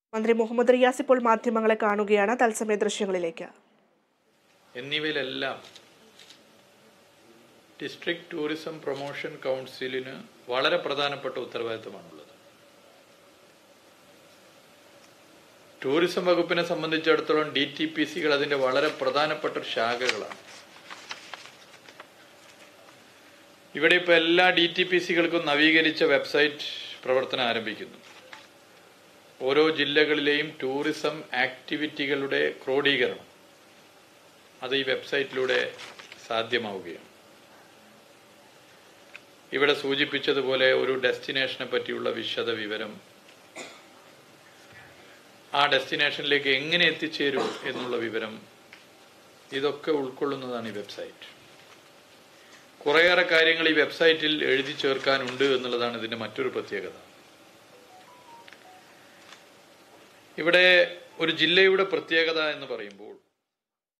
മന്ത്രി മുഹമ്മദ് റിയാസ് ഇപ്പോൾ മാധ്യമങ്ങളെ കാണുകയാണ് തത്സമയ ദൃശ്യങ്ങളിലേക്ക് എന്നിവയിലെല്ലാം ഡിസ്ട്രിക്ട് ടൂറിസം പ്രൊമോഷൻ കൗൺസിലിന് വളരെ പ്രധാനപ്പെട്ട ഉത്തരവാദിത്തമാണുള്ളത് ടൂറിസം വകുപ്പിനെ സംബന്ധിച്ചിടത്തോളം ഡി ടി പി സികൾ അതിന്റെ വളരെ പ്രധാനപ്പെട്ട ഒരു ശാഖകളാണ് ഇവിടെ ഇപ്പോൾ എല്ലാ ഡി ടി പി സികൾക്കും നവീകരിച്ച വെബ്സൈറ്റ് പ്രവർത്തനം ആരംഭിക്കുന്നു ഓരോ ജില്ലകളിലെയും ടൂറിസം ആക്ടിവിറ്റികളുടെ ക്രോഡീകരണം അത് ഈ വെബ്സൈറ്റിലൂടെ സാധ്യമാവുകയാണ് ഇവിടെ സൂചിപ്പിച്ചതുപോലെ ഒരു ഡെസ്റ്റിനേഷനെ പറ്റിയുള്ള വിശദ വിവരം ആ ഡെസ്റ്റിനേഷനിലേക്ക് എങ്ങനെ എത്തിച്ചേരും എന്നുള്ള വിവരം ഇതൊക്കെ ഉൾക്കൊള്ളുന്നതാണ് ഈ വെബ്സൈറ്റ് കുറേയേറെ കാര്യങ്ങൾ ഈ വെബ്സൈറ്റിൽ എഴുതി ചേർക്കാനുണ്ട് എന്നുള്ളതാണ് ഇതിന്റെ മറ്റൊരു പ്രത്യേകത ഇവിടെ ഒരു ജില്ലയുടെ പ്രത്യേകത എന്ന് പറയുമ്പോൾ